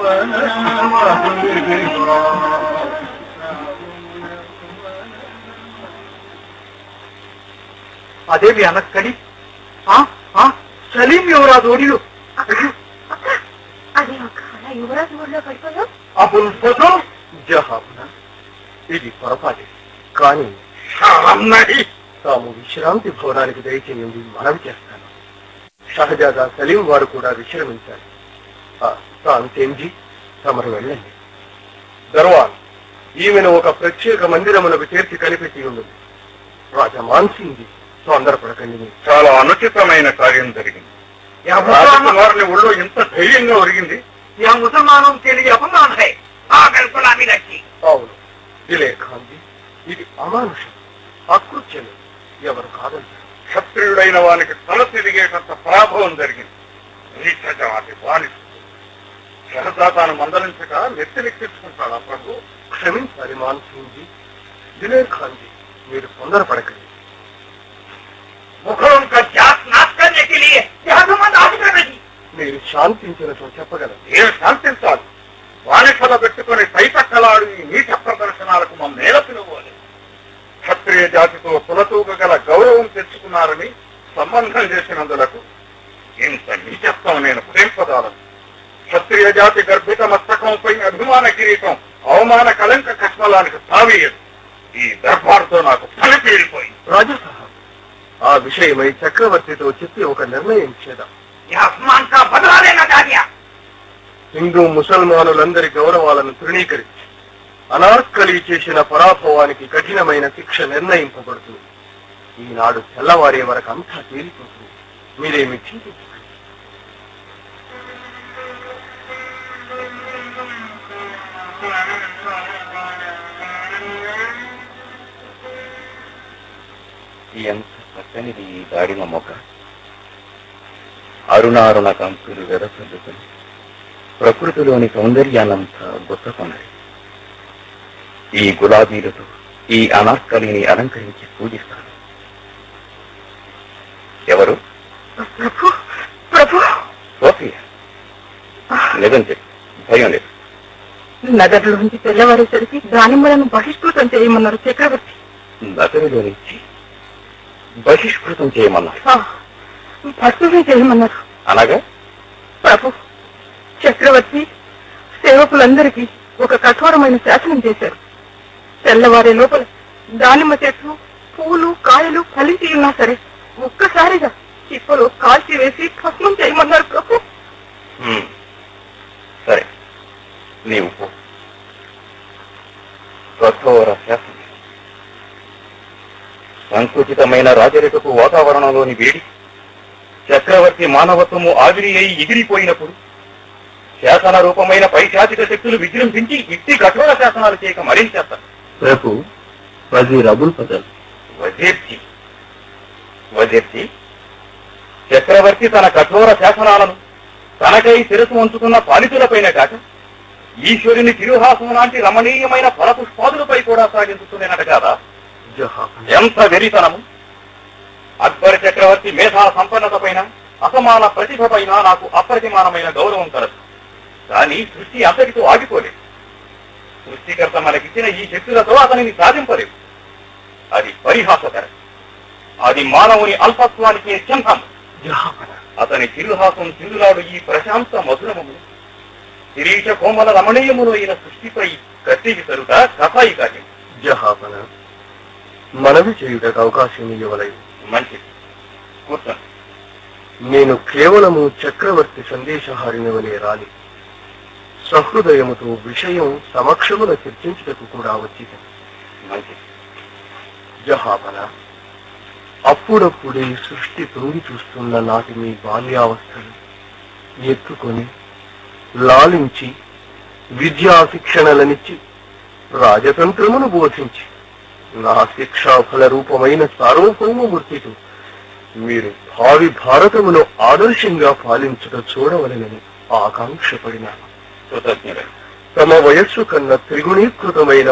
అదేమి అనక్కడి ఆ, ఆ, సలీం ఎవరా దోడిలు అదే ఒక అలా యువరాజు ఊళ్ళో పడిపోయావు అబుల్ ఫజల్ జహాబున ఇది పొరపాటే కానీ షారన్నది తాము విశ్రాంతి భవనానికి దయచేయండి మనవి చేస్తాను షహజాదా సలీం వారు కూడా విశ్రమించాలి ఆ, తాంతేంజీ తమరు వెళ్ళండి దర్వాన్ ఈమెను ఒక ప్రత్యేక మందిరమునకు చేర్చి కనిపెట్టి ఉండదు రాజా మాన్సింగ్ తొందరపడకండి మీరు. చాలా అనుచితమైన కార్యం జరిగింది రాజకుమారుని ఒళ్ళో ఇంత ధైర్యంగా ఒరిగింది యా ముసల్మానం తెలియ అపమాన్ హై అవును దిలే ఖాన్జీ ఇది అమానుషం అకృత్యమే ఎవరు కాదంటారు క్షత్రియుడైన వానికి తల తిరిగేటంత పరాభవం జరిగింది నీచజాతి వాణి సహజాతాను మందలించక నెత్తినెక్కించుకుంటాడా ప్రభు క్షమించాలి మాన్సింగ్జీ దిలే ఖాన్జీ మీరు తొందరపడకండి ముఖం కా జాత్ నాశ్ కర్నే కే లియే జహన్నమ దాటుకున్నది మీరు శాంతించినట్లు చెప్పగలరు ఏం శాంతించాలి వాణిసభ పెట్టుకుని పైపక్కలాడు ఈ నీచ ప్రదర్శనాలకు మా మేల పిలువాలి క్షత్రియ జాతితో కులతూక గల గౌరవం తెచ్చుకున్నారని సంబంధం చేసినందులకు ఇంత నీచత్వం నేను ప్రేంపదాలను క్షత్రియ జాతి గర్భిత మస్తకంపై అభిమాన కిరీటం అవమాన కలంక కష్మలానికి తావీయదు ఈ దర్బార్తో నాకు తల పేరిపోయింది రాజా సాహబ్ ఆ విషయమై చక్రవర్తితో చెప్పి ఒక నిర్ణయం చేద్దాం ఆస్మాన్ కా బదలాలేనా దానియా హిందూ ముసల్మానులందరి గౌరవాలను తృణీకరించి అనార్కలి చేసిన పరాభవానికి కఠినమైన శిక్ష నిర్ణయింపబడుతుంది ఈనాడు తెల్లవారే వరకు అంతా తేలిపోతుంది మీరేమి చింతించకండి ఎంత చక్కనిది ఈ దాడిమ మొక్క అరుణారుణ కంపులు వెదసల్లుకుని ప్రకృతిలోని సౌందర్యాన్నంతా గుర్తకొన్నది ఈ గులాబీలతో ఈ అనార్కలిని అలంకరించి పూజిస్తాను ఎవరు ప్రభు ప్రభు సోఫియా నిజం చెప్పు భయం లేదు నగర్లోంచి తెల్లవారేసరికి దానిమ్మలను బహిష్కృతం చేయమన్నారు చక్రవర్తి నగరిలో నుంచి బహిష్కృతం చేయమన్నారు ఆ, భస్మమే చేయమన్నారు అనగా ప్రభు చక్రవర్తి సేవకులందరికీ ఒక కఠోరమైన శాసనం చేశారు తెల్లవారే లోపల దానిమ్మ చెట్లు పూలు కాయలు ఫలించి ఉన్నా సరే ఒక్కసారిగా చిప్పలో కాల్చి వేసి భస్మం చేయమన్నారు ప్రభు హ్మ్. సరే నీవు పో కఠోర శాసనం సంకుచితమైన రాజరికపు వాతావరణంలోని వేడి చక్రవర్తి మానవత్వము ఆవిరి అయి ఎగిరిపోయినప్పుడు శాసన రూపమైన పైశాచిక శక్తులు విజృంభించి ఇట్టి కఠోర శాసనాలు చేయక మరేం చేస్తారు ప్రభు వజీర్ అబుల్ ఫజల్ వజీర్జీ వజీర్జీ చక్రవర్తి తన కఠోర శాసనాలను తనకై శిరసు ఉంచుకున్న పాలితులపైన కాక ఈశ్వరుని తిరుహాసం లాంటి రమణీయమైన ఫలపుష్పాదులపై కూడా సాగించుతున్నట కాదా జహాబ్ ఎంత వెరితనము అక్బర్ చక్రవర్తి మేధా సంపన్నత పైన అసమాన ప్రతిభ పైన నాకు అప్రతిమానమైన గౌరవం కలదు కానీ సృష్టి అంతటితో ఆగిపోలేదు సృష్టికర్త మనకిచ్చిన ఈ శక్తులతో అతనిని సాధింపలేదు అది పరిహాసకరం అది మానవుని అల్పత్వానికి చిహ్నం జహాబన అతని చిరుహాసం చిరులాడు ఈ ప్రశాంత మధురములు శిరీష కోమల రమణీయములు అయిన సృష్టిపై కత్తికి తరుట కథాయి కార్యం జహాబన మనవి చేయుటకు అవకాశం ఇవ్వలేదు మంచిది కూర్చోండి నేను కేవలము చక్రవర్తి సందేశహారిని వలె రాలి సహృదయముతో విషయం సమక్షమున చర్చించుటకు కూడా వచ్చింది మంచిది జహాబన అప్పుడప్పుడే సృష్టి తొంగి చూస్తున్న నాటి మీ బాల్యావస్థలు ఎత్తుకొని లాలించి విద్యా శిక్షణలనిచ్చి రాజతంత్రమును బోధించి నా శిక్షాఫల రూపమైన సార్వభౌమమూర్తితో మీరు భావి భారతమును ఆదర్శంగా పాలించుట చూడవలనని ఆకాంక్షపడినాను కృతజ్ఞుడు తమ వయస్సు కన్నా త్రిగుణీకృతమైన